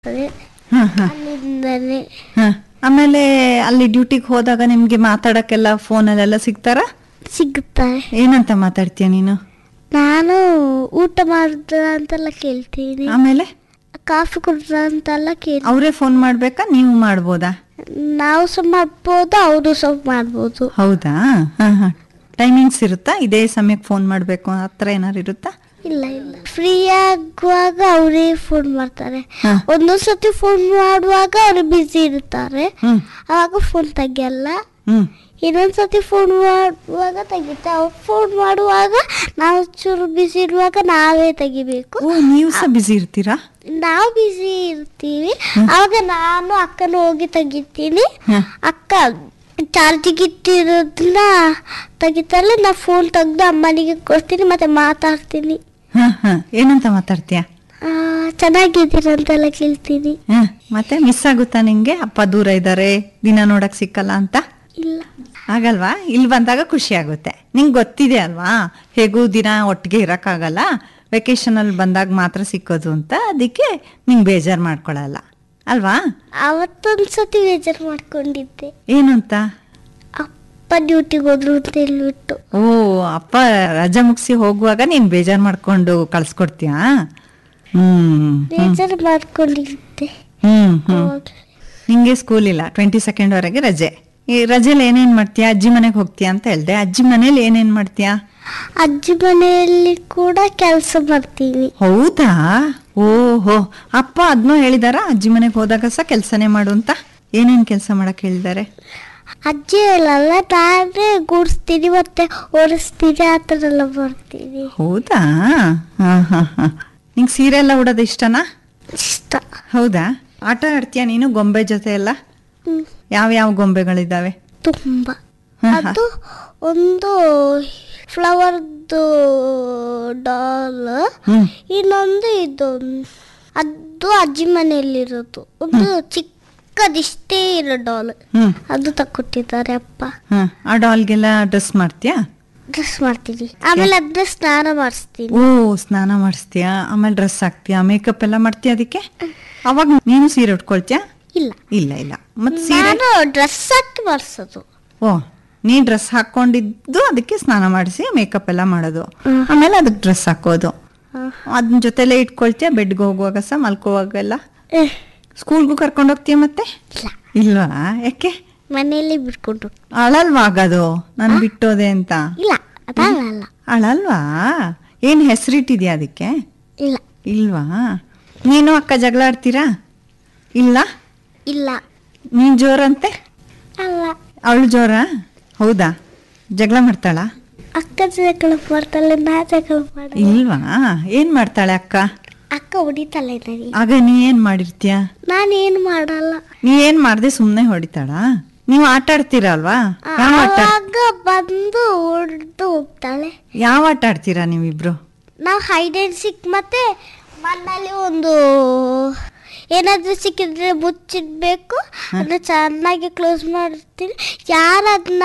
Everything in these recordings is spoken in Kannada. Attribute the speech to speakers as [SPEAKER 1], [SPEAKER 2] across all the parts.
[SPEAKER 1] ಅದೇ
[SPEAKER 2] ಹ ಹ
[SPEAKER 1] ಅಲ್ಲಿಂದನೇ
[SPEAKER 2] ಹ ಆಮೇಲೆ ಅಲ್ಲಿ ಡ್ಯೂಟಿಗೆ ಹೋದಾಗ ನಿಮ್ಗೆ ಮಾತಾಡಕ್ಕೆಲ್ಲ ಫೋನಲ್ಲೆಲ್ಲ ಸಿಗ್ತಾರಾ
[SPEAKER 1] ಸಿಗುತ್ತಾರೆ
[SPEAKER 2] ಏನಂತ ಮಾತಾಡ್ತೀಯ ನೀನು
[SPEAKER 1] ನಾನು ಊಟ ಮಾಡ್ದ ಅಂತೆಲ್ಲ ಕೇಳ್ತೀನಿ
[SPEAKER 2] ಆಮೇಲೆ
[SPEAKER 1] ಕಾಫಿ ಕುಡ್ದ ಅಂತೆಲ್ಲ ಕೇಳ್ತೀನಿ
[SPEAKER 2] ಅವರೇ ಫೋನ್ ಮಾಡ್ಬೇಕಾ ನೀವು ಮಾಡ್ಬೋದಾ
[SPEAKER 1] ನಾವು ಸಹ ಮಾಡ್ಬೋದು ಅವರು ಸಹ ಮಾಡ್ಬೋದು
[SPEAKER 2] ಹೌದಾ ಹ ಹ ಟೈಮಿಂಗ್ಸ್ ಇರುತ್ತಾ ಇದೇ ಸಮಯಕ್ಕೆ ಫೋನ್ ಮಾಡಬೇಕು ಆ ಥರ ಏನಾರು ಇರುತ್ತಾ
[SPEAKER 1] ಇಲ್ಲ ಇಲ್ಲ ಫ್ರೀ ಆಗುವಾಗ ಅವರೇ ಫೋನ್ ಮಾಡ್ತಾರೆ
[SPEAKER 2] ಹ.
[SPEAKER 1] ಒಂದೊಂದ್ ಸತಿ ಫೋನ್ ಮಾಡುವಾಗ ಅವರು ಬ್ಯುಸಿ ಇರ್ತಾರೆ
[SPEAKER 2] ಹ್ಮ್
[SPEAKER 1] ಅವಾಗ ಫೋನ್ ತೆಗಿಯಲ್ಲ
[SPEAKER 2] ಹ್ಮ್
[SPEAKER 1] ಇನ್ನೊಂದ್ ಸತಿ ಫೋನ್ ಮಾಡುವಾಗ ತೆಗಿತಾರೆ ಅವ್ರು ಫೋನ್ ಮಾಡುವಾಗ ನಾವು ಚೂರು ಬ್ಯುಸಿ ಇರುವಾಗ ನಾವೇ ತೆಗಿಬೇಕು
[SPEAKER 2] ಓ ನೀವು ಸಹ ಬ್ಯುಸಿ ಇರ್ತೀರಾ
[SPEAKER 1] ನಾವು ಬ್ಯುಸಿ ಇರ್ತೀವಿ ಆವಾಗ ನಾನು ಅಕ್ಕನ ಹೋಗಿ ತೆಗಿತೀನಿ
[SPEAKER 2] ಹ.
[SPEAKER 1] ಅಕ್ಕ ಚಾರ್ಜಿಗೆ ಇಟ್ಟಿರೋದನ್ನ ತೆಗಿತಾರೆ ನಾ ಫೋನ್ ತೆಗ್ದು ಅಮ್ಮನಿಗೆ ಕೊಡ್ತೀನಿ ಮತ್ತೆ ಮಾತಾಡ್ತೀನಿ
[SPEAKER 2] ಹ ಹ ಏನಂತ ಮಾತಾಡ್ತೀಯ
[SPEAKER 1] ಆ, ಚೆನ್ನಾಗಿದ್ದೀರಂತೆಲ್ಲ ಕೇಳ್ತೀನಿ
[SPEAKER 2] ಹ ಮತ್ತೆ ಮಿಸ್ ಆಗುತ್ತಾ ನಿಂಗೆ ಅಪ್ಪ ದೂರ ಇದ್ದಾರೆ ದಿನ ನೋಡಕ್ ಸಿಕ್ಕಲ್ಲ ಅಂತ
[SPEAKER 1] ಇಲ್ಲ
[SPEAKER 2] ಆಗಲ್ವಾ ಇಲ್ಲಿ ಬಂದಾಗ ಖುಷಿ ಆಗುತ್ತೆ ನಿಂಗೆ ಗೊತ್ತಿದೆ ಅಲ್ವಾ ಹೇಗೂ ದಿನ ಒಟ್ಟಿಗೆ ಇರೋಕ್ಕಾಗಲ್ಲ ವೆಕೇಶನ್ ಅಲ್ಲಿ ಬಂದಾಗ ಮಾತ್ರ ಸಿಕ್ಕೋದು ಅಂತ ಅದಕ್ಕೆ ನಿಂಗೆ ಬೇಜಾರು ಮಾಡ್ಕೊಳಲ್ಲ ಅಲ್ವಾ
[SPEAKER 1] ಅವತ್ತೊಂದು ಸತಿ ಬೇಜಾರು ಮಾಡ್ಕೊಂಡಿದ್ದೆ
[SPEAKER 2] ಏನು ಅಂತ
[SPEAKER 1] ಅಪ್ಪ ಡ್ಯೂಟಿಗೆ ಹೋದ್ರು ಅಂತ ಹೇಳ್ಬಿಟ್ಟು
[SPEAKER 2] ಓ ಅಪ್ಪ ರಜೆ ಮುಗಿಸಿ ಹೋಗುವಾಗ ನೀನು ಬೇಜಾರು ಮಾಡ್ಕೊಂಡು ಕಳ್ಸ್ಕೊಡ್ತೀಯಾ ಹ್ಮ್ ಹ್ಮ್
[SPEAKER 1] ಬೇಜಾರು ಮಾಡ್ಕೊಂಡಿದ್ದೆ
[SPEAKER 2] ಹ್ಮ್ ಹ್ಮ್
[SPEAKER 1] ಅವಾಗ್ಲೇ.
[SPEAKER 2] ನಿಂಗೆ ಸ್ಕೂಲ್ ಇಲ್ಲ ಟ್ವೆಂಟಿ ಸೆಕೆಂಡ್ ವರೆಗೆ ರಜೆ ಈ ರಜೆಲಿ ಏನೇನ್ ಮಾಡ್ತೀಯಾ ಅಜ್ಜಿ ಮನೆಗೆ ಹೋಗ್ತೀಯಾ ಅಂತ ಹೇಳ್ದೆ ಅಜ್ಜಿ ಮನೇಲಿ ಏನೇನ್ ಮಾಡ್ತೀಯಾ
[SPEAKER 1] ಅಜ್ಜಿ ಮನೆಯಲ್ಲಿ ಕೂಡ ಕೆಲಸ ಮಾಡ್ತೀನಿ
[SPEAKER 2] ಹೌದಾ ಓಹೋ ಅಪ್ಪ ಅದನ್ನೂ ಹೇಳಿದಾರ ಅಜ್ಜಿ ಮನೆಗೆ ಹೋದಾಗ ಸಹ ಕೆಲಸನೇ ಮಾಡು ಅಂತ ಏನೇನ್ ಕೆಲಸ ಮಾಡಕ್ ಹೇಳಿದ್ದಾರೆ
[SPEAKER 1] ಅಜ್ಜಿ ಹೇಳಲ್ಲ ನಾನೇ ಗೂಡಿಸ್ತೀನಿ ಮತ್ತೆ ಓಡಿಸ್ತೀನಿ ಆ ಥರ ಎಲ್ಲ ಮಾಡ್ತೀನಿ
[SPEAKER 2] ಹೌದಾ ಹಾ ಹಾ ಹಾ ನಿಂಗೆ ಸೀರೆ ಎಲ್ಲ ಉಡೋದು ಇಷ್ಟನಾ
[SPEAKER 1] ಇಷ್ಟ
[SPEAKER 2] ಹೌದಾ ಆಟ ಆಡ್ತೀಯಾ ನೀನು ಗೊಂಬೆ ಜೊತೆ ಎಲ್ಲ
[SPEAKER 1] ಹ್ಮ್.
[SPEAKER 2] ಯಾವ ಯಾವ ಗೊಂಬೆಗಳಿದಾವೆ
[SPEAKER 1] ತುಂಬ
[SPEAKER 2] ಹಾ, ಹಾ.
[SPEAKER 1] ಅದು ಒಂದು ಫ್ಲವರ್ದು ಡಾಲ್
[SPEAKER 2] ಹ್ಮ್
[SPEAKER 1] ಇನ್ನೊಂದು ಇದು ಅದು ಅಜ್ಜಿ ಮನೆಯಲ್ಲಿರೋದು ಒಂದು ಚಿಕ್ಕದಿಷ್ಟೇ ಇರೋ ಡಾಲ್
[SPEAKER 2] ಹ್ಮ್
[SPEAKER 1] ಅದು ತಕ್ಕೊಟ್ಟಿದ್ದಾರೆ ಅಪ್ಪ
[SPEAKER 2] ಹಾ ಆ ಡಾಲ್ಗೆಲ್ಲ ಡ್ರೆಸ್ ಮಾಡ್ತೀಯಾ
[SPEAKER 1] ಡ್ರೆಸ್ ಮಾಡ್ತೀನಿ ಆಮೇಲೆ ಅದನ್ನ ಸ್ನಾನ ಮಾಡಿಸ್ತೀನಿ
[SPEAKER 2] ಓ ಸ್ನಾನ ಮಾಡಿಸ್ತೀಯಾ ಆಮೇಲೆ ಡ್ರೆಸ್ ಹಾಕ್ತೀಯಾ ಮೇಕಪ್ ಎಲ್ಲ ಮಾಡ್ತೀಯಾ ಅದಕ್ಕೆ ಅವಾಗ ನೀನು ಸೀರೆ ಉಟ್ಕೊಳ್ತೀಯಾ
[SPEAKER 1] ಇಲ್ಲ
[SPEAKER 2] ಇಲ್ಲ ಇಲ್ಲ ಮತ್ತೆ ಸೀರೆ
[SPEAKER 1] ನಾನು ಡ್ರೆಸ್ ಹಾಕಿ ಮಾಡಿಸೋದು
[SPEAKER 2] ಓ ನೀ ಡ್ರೆಸ್ ಹಾಕೊಂಡಿದ್ದು ಅದಕ್ಕೆ ಸ್ನಾನ ಮಾಡಿಸಿ ಮೇಕಪ್ ಎಲ್ಲ ಮಾಡೋದು ಆಮೇಲೆ ಅದಕ್ಕೆ ಡ್ರೆಸ್ ಹಾಕೋದು ಅದನ್ನ ಜೊತೆಲೆ ಇಟ್ಕೊಳ್ತೀಯಾ ಬೆಡ್ಗೆ ಹೋಗುವಾಗ ಸಹ ಮಲ್ಕೋವಾಗೆಲ್ಲ ಸ್ಕೂಲ್ಗೂ ಕರ್ಕೊಂಡು ಹೋಗ್ತೀಯ ಮತ್ತೆ
[SPEAKER 1] ಇಲ್ಲ
[SPEAKER 2] ಇಲ್ವಾ ಯಾಕೆ
[SPEAKER 1] ಮನೆಯಲ್ಲಿ ಬಿಟ್ಕೊಂಡು ಹೋಗ್ತೀನಿ.
[SPEAKER 2] ಅಳಲ್ವಾ ಆಗದು ನಾನು ಬಿಟ್ಟೋದೆ ಅಂತ
[SPEAKER 1] ಇಲ್ಲ ಅದಾಗಲ್ಲ
[SPEAKER 2] ಅಳಲ್ವಾ ಏನ್ ಹೆಸರಿಟ್ಟಿದ್ಯಾ ಅದಕ್ಕೆ
[SPEAKER 1] ಇಲ್ಲ
[SPEAKER 2] ಇಲ್ವಾ ನೀನು ಅಕ್ಕ ಜಗಳ ಆಡ್ತೀರಾ ಇಲ್ಲ
[SPEAKER 1] ಇಲ್ಲ
[SPEAKER 2] ನೀನ್ ಜೋರಂತೆ
[SPEAKER 1] ಅಲ್ಲ
[SPEAKER 2] ಅವಳು ಜೋರ ಹೌದಾ ಜಗಳ ಮಾಡ್ತಾಳ
[SPEAKER 1] ಅಕ್ಕ ಜಗಳ ಮಾಡ್ತಾಳೆ ನಾ ಜಗಳ ಮಾಡ
[SPEAKER 2] ಇಲ್ವಾ ಏನ್ ಮಾಡ್ತಾಳೆ ಅಕ್ಕ
[SPEAKER 1] ಅಕ್ಕ ಹೊಡಿತಾಳೆ ನನಗೆ
[SPEAKER 2] ಆಗ ನೀ ಏನ್ ಮಾಡಿರ್ತೀಯ
[SPEAKER 1] ನಾನೇನು ಮಾಡಲ್ಲ
[SPEAKER 2] ನೀ ಏನ್ ಮಾಡ್ದೆ ಸುಮ್ನೆ ಹೊಡಿತಾಳಾ ನೀವು ಆಟ ಆಡ್ತೀರಾ ಅಲ್ವಾ ಯಾವ ಆಟ ಆಡ್-
[SPEAKER 1] ಆವಾಗ ಬಂದು ಹೊಡೆದು ಹೋಗ್ತಾಳೆ
[SPEAKER 2] ಯಾವ ಆಟ ಆಡ್ತೀರಾ ನೀವಿಬ್ರು
[SPEAKER 1] ನಾವು ಹೈಡ್ ಅಂಡ್ ಸಿಕ್ ಮತ್ತೆ ಮಣ್ಣಲ್ಲಿ ಒಂದು ಏನಾದ್ರೂ ಸಿಕ್ಕಿದ್ರೆ ಮುಚ್ಚಿಡ್ಬೇಕು ಅದನ್ನ ಚೆನ್ನಾಗಿ ಕ್ಲೋಸ್ ಮಾಡ್ತೀನಿ ಯಾರು ಅದನ್ನ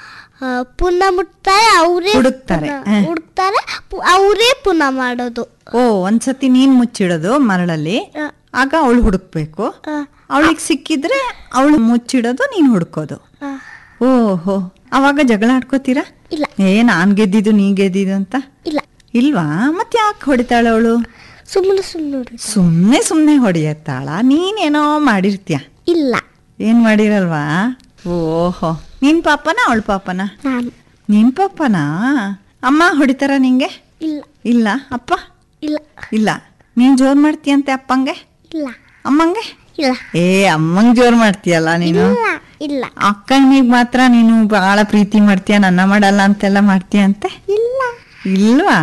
[SPEAKER 1] ಪುನಃ ಮುಟ್ತಾರೆ ಅವರೇ
[SPEAKER 2] ಹುಡುಕ್ತಾರೆ, ಹ.
[SPEAKER 1] ಹುಡುಕ್ತಾರೆ ಅವರೇ ಪುನಃ ಮಾಡೋದು
[SPEAKER 2] ಓ ಒಂದ್ಸತಿ ನೀನ್ ಮುಚ್ಚಿಡೋದು ಮರಳಲ್ಲಿ
[SPEAKER 1] ಆ,
[SPEAKER 2] ಆಗ ಅವಳು ಹುಡುಕ್ಬೇಕು
[SPEAKER 1] ಆ,
[SPEAKER 2] ಅವಳಿಗೆ ಸಿಕ್ಕಿದ್ರೆ ಅವಳು ಮುಚ್ಚಿಡೋದು ನೀನ್ ಹುಡ್ಕೋದು
[SPEAKER 1] ಆ.
[SPEAKER 2] ಓಹೋ ಅವಾಗ ಜಗಳ ಆಡ್ಕೋತೀರಾ
[SPEAKER 1] ಇಲ್ಲ
[SPEAKER 2] ಏ ನಾನ್ ಗೆದ್ದಿದ್ದು ನೀ ಗೆದ್ದಿದ್ದು ಅಂತ
[SPEAKER 1] ಇಲ್ಲ
[SPEAKER 2] ಇಲ್ವಾ ಮತ್ತೆ ಯಾಕೆ ಹೊಡಿತಾಳೆ ಅವಳು
[SPEAKER 1] ಸುಮ್ಮನೆ ಸುಮ್ಮನೆ
[SPEAKER 2] ಸುಮ್ನೆ ಸುಮ್ನೆ ಹೊಡಿಯತ್ತಾಳ ನೀನೇನೋ ಮಾಡಿರ್ತೀಯ
[SPEAKER 1] ಇಲ್ಲ
[SPEAKER 2] ಏನ್ ಮಾಡಿರಲ್ವಾ ಓಹೋ ನಿನ್ ಪಾಪನ ಅವಳ ಪಾಪನ
[SPEAKER 1] ನಾನು
[SPEAKER 2] ನಿನ್ ಪಾಪನಾ ಅಮ್ಮ ಹೊಡಿತಾರ ನಿಂಗೆ
[SPEAKER 1] ಇಲ್ಲ
[SPEAKER 2] ಇಲ್ಲ ಅಪ್ಪ
[SPEAKER 1] ಇಲ್ಲ
[SPEAKER 2] ಇಲ್ಲ ನೀನ್ ಜೋರ್ ಮಾಡ್ತೀಯಂತೆ ಅಪ್ಪಂಗೆ
[SPEAKER 1] ಇಲ್ಲ
[SPEAKER 2] ಅಮ್ಮಂಗೆ
[SPEAKER 1] ಇಲ್ಲ
[SPEAKER 2] ಏ ಅಮ್ಮಂಗ್ ಜೋರ್ ಮಾಡ್ತೀಯಲ್ಲ ನೀನು
[SPEAKER 1] ಇಲ್ಲ ಇಲ್ಲ
[SPEAKER 2] ಅಕ್ಕನಿಗ್ ಮಾತ್ರ ನೀನು ಬಹಳ ಪ್ರೀತಿ ಮಾಡ್ತೀಯ ನನ್ನ ಮಾಡಲ್ಲ ಅಂತೆಲ್ಲ ಮಾಡ್ತೀಯ ಅಂತೆ
[SPEAKER 1] ಇಲ್ಲ
[SPEAKER 2] ಇಲ್ವಾ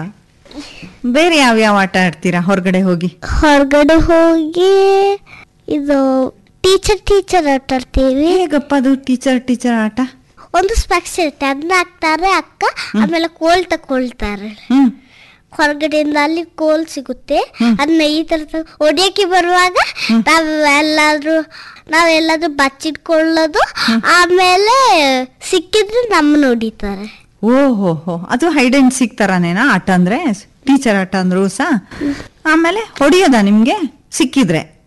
[SPEAKER 2] ಬೇರೆ ಯಾವ ಯಾವ ಆಟ ಆಡ್ತೀರಾ ಹೊರಗಡೆ ಹೋಗಿ
[SPEAKER 1] ಹೊರಗಡೆ ಹೋಗಿ ಇದು ಟೀಚರ್ ಟೀಚರ್ ಆಟ ಆಡ್ತೀವಿ
[SPEAKER 2] ಹೇಗಪ್ಪ ಅದು ಟೀಚರ್ ಟೀಚರ್ ಆಟ
[SPEAKER 1] ಒಂದು ಸ್ಪೆಕ್ಸ್ ಇರುತ್ತೆ ಅದನ್ನ ಹಾಕ್ತಾರೆ ಅಕ್ಕ ಆಮೇಲೆ ಕೋಲ್ ತಕೊಳ್ತಾರೆ
[SPEAKER 2] ಹ್ಮ್
[SPEAKER 1] ಹೊರಗಡೆಯಿಂದ ಅಲ್ಲಿ ಕೋಲ್ ಸಿಗುತ್ತೆ ಅದನ್ನ ಈ ತರ ತ- ಹೊಡಿಯಕ್ಕೆ ಬರುವಾಗ ನಾವೆಲ್ಲಾದ್ರೂ ನಾವೆಲ್ಲಾದ್ರೂ ಬಚ್ಚಿಟ್ಕೊಳ್ಳೋದು ಆಮೇಲೆ ಸಿಕ್ಕಿದ್ರೆ ನಮ್ಮನ್ನ ಹೊಡಿತಾರೆ
[SPEAKER 2] ಓಹೋ ಹೋ ಅದು ಹೈಡ್ ಅಂಡ್ ಸಿಕ್ ತರಾನೇನಾ ಆಟ ಅಂದ್ರೆ ಟೀಚರ್ ಆಟ ಅಂದ್ರು ಸಹ ಆಮೇಲೆ ಹೊಡಿಯೋದಾ ನಿಮ್ಗೆ ಸಿಕ್ಕಿದ್ರೆ